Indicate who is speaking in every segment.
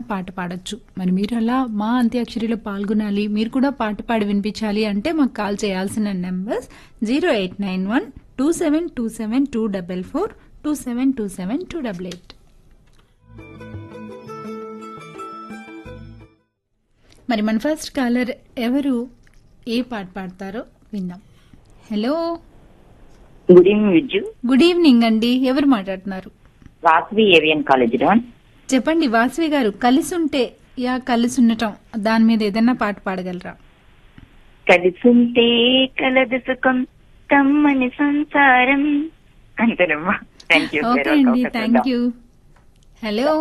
Speaker 1: పాట పాడొచ్చు మరి మీరు అలా మా అంత్యాక్షరిలో పాల్గొనాలి మీరు కూడా పాట పాడి వినిపించాలి అంటే మాకు కాల్ చేయాల్సిన numbers zero eight nine one two seven two seven two double four two seven two seven two double eight మరి మన ఫస్ట్ కాలర్ ఎవరు ఏ పాట పాడతారో విందాం hello
Speaker 2: good evening Vijju
Speaker 1: good evening అండి ఎవరు మాట్లాడుతున్నారు
Speaker 2: వాసవి ఏవియన్ కాలేజ్ డోన్
Speaker 1: చెప్పండి వాసవి గారు కలిసి ఉంటే యా కలిసి ఉండటం దాని మీద ఏదైనా పాట పాడగలరా
Speaker 2: కలిసుంటే కలదు సుఖం కమ్మని సంసారం అంతేనమ్మా థ్యాంక్ యూ
Speaker 1: ఓకే అండి థ్యాంక్ యూ హలో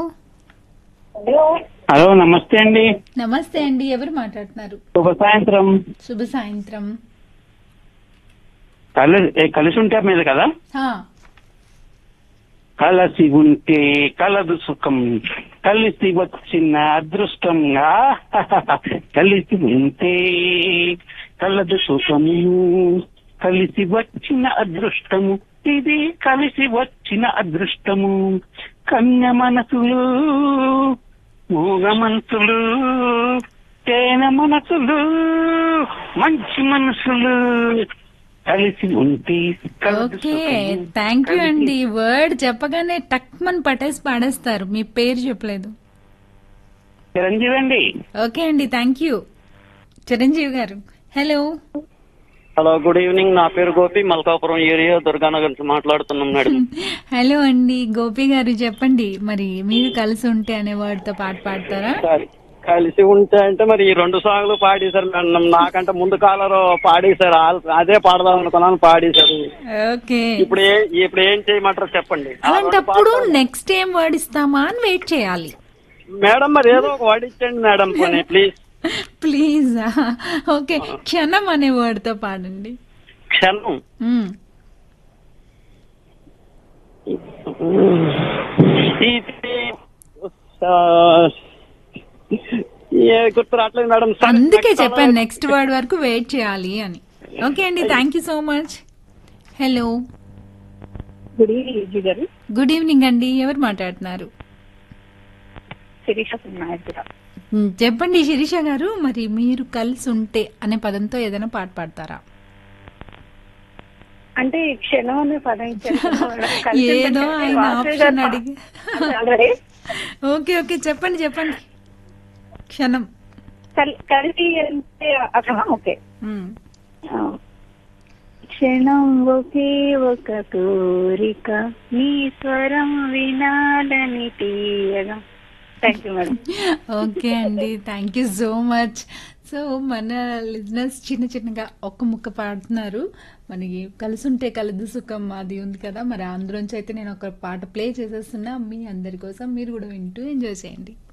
Speaker 3: హలో నమస్తే అండి
Speaker 1: నమస్తే అండి ఎవరు మాట్లాడుతున్నారు
Speaker 3: శుభ సాయంత్రం
Speaker 1: శుభ సాయంత్రం
Speaker 3: కలి ఏ, కలిసి ఉంటే మీద కదా
Speaker 1: హా,
Speaker 3: కలసి ఉంటే కలదు సుఖం కలిసి వచ్చిన అదృష్టంగా కలిసి ఉంటే కలదు సుఖము కలిసి వచ్చిన అదృష్టము ఇది కలిసి వచ్చిన అదృష్టము కన్య మనసులు మూగ మనసులు తేన మనసులు మంచి మనసులు కలిసి ఉంటే కలదు
Speaker 1: ఓకే
Speaker 3: సుఖము.
Speaker 1: థ్యాంక్ యూ
Speaker 3: కలిసి
Speaker 1: అండి వర్డ్ చెప్పగానే టక్మన్ పటేసి పాడేస్తారు మీ పేరు చెప్పలేదు
Speaker 3: చిరంజీవి అండి
Speaker 1: ఓకే అండి థ్యాంక్ యూ చిరంజీవి గారు హలో
Speaker 4: హలో గుడ్ ఈవినింగ్ నా పేరు గోపి మల్కాపురం ఏరియా దుర్గానగర్ నుంచి మాట్లాడుతున్నాం మేడం
Speaker 1: హలో అండి గోపి గారు చెప్పండి మరి మీరు కలిసి ఉంటే అనే వర్డ్ తో పాట పాడతారా
Speaker 4: సరే. కలిసి ఉంటే అంటే మరి ఈ రెండు సాంగ్లు పాడేశారు మేడం నాకంటే ముందు కాలరు పాడేశారు ఆల్- అదే పాడదాం అనుకున్నాను పాడేశారు
Speaker 1: ఓకే
Speaker 4: ఇప్పుడు ఏ ఇప్పుడు ఏం చేయమంటారు చెప్పండి ఆ రెండు
Speaker 1: అలాంటప్పుడు
Speaker 4: పాటలు-
Speaker 1: నెక్స్ట్ ఏం వర్డ్ ఇస్తామా అని వెయిట్ చేయాలి
Speaker 4: మేడం మరి ఏదో ఒక వర్డ్ ఇచ్చండి మేడం పోనీ ప్లీజ్
Speaker 1: ప్లీజ్ ఓకే క్షణం అనే వర్డ్ తో పాడండి
Speaker 4: క్షణం
Speaker 1: మ్మ్.
Speaker 4: ఇది ఆ, ఏ గుర్తు రావట్లేదు మేడం సరే,
Speaker 1: అందుకే
Speaker 4: next
Speaker 1: చెప్పాను
Speaker 4: one.
Speaker 1: నెక్స్ట్ వర్డ్ వరకు వెయిట్ చేయాలి అని ఓకే అండి thank you so much hello
Speaker 5: good evening Vijay garu
Speaker 1: good evening అండి ఎవరు మాట్లాడుతున్నారు
Speaker 5: శిరీష నాయకుడ
Speaker 1: మ్, చెప్పండి శిరీష గారు మరి మీరు కలిసి ఉంటే అనే పదంతో ఏదైనా పాట పాడతారా
Speaker 5: అంటే ఈ క్షణం అనే పదం ఇచ్చారు కదా, కలిసి
Speaker 1: ఏదో
Speaker 5: ఉంటే
Speaker 1: ఆయన
Speaker 5: వాసవి
Speaker 1: ఆప్షన్
Speaker 5: గారు
Speaker 1: అడిగి
Speaker 5: already
Speaker 1: ఓకే ఓకే చెప్పండి చెప్పండి క్షణం
Speaker 5: కల్- కలిసి అంటే అక్కడ ఓకే
Speaker 1: మ్,
Speaker 5: ఆ. క్షణం ఒకే ఒక కోరిక నీ స్వరం వినాలని తీయగా థ్యాంక్ యూ మేడం
Speaker 1: ఓకే అండి thank you so much so మన లిజినెస్ చిన్న చిన్నగా ఒక్క ముక్క పాడుతున్నారు మనకి కలిసి ఉంటే కలదు సుఖం అది ఉంది కదా మరి అందులోంచి అయితే నేను ఒక పాట ప్లే చేసేస్తున్నా మీ అందరి కోసం మీరు కూడా వింటూ ఎంజాయ్ చేయండి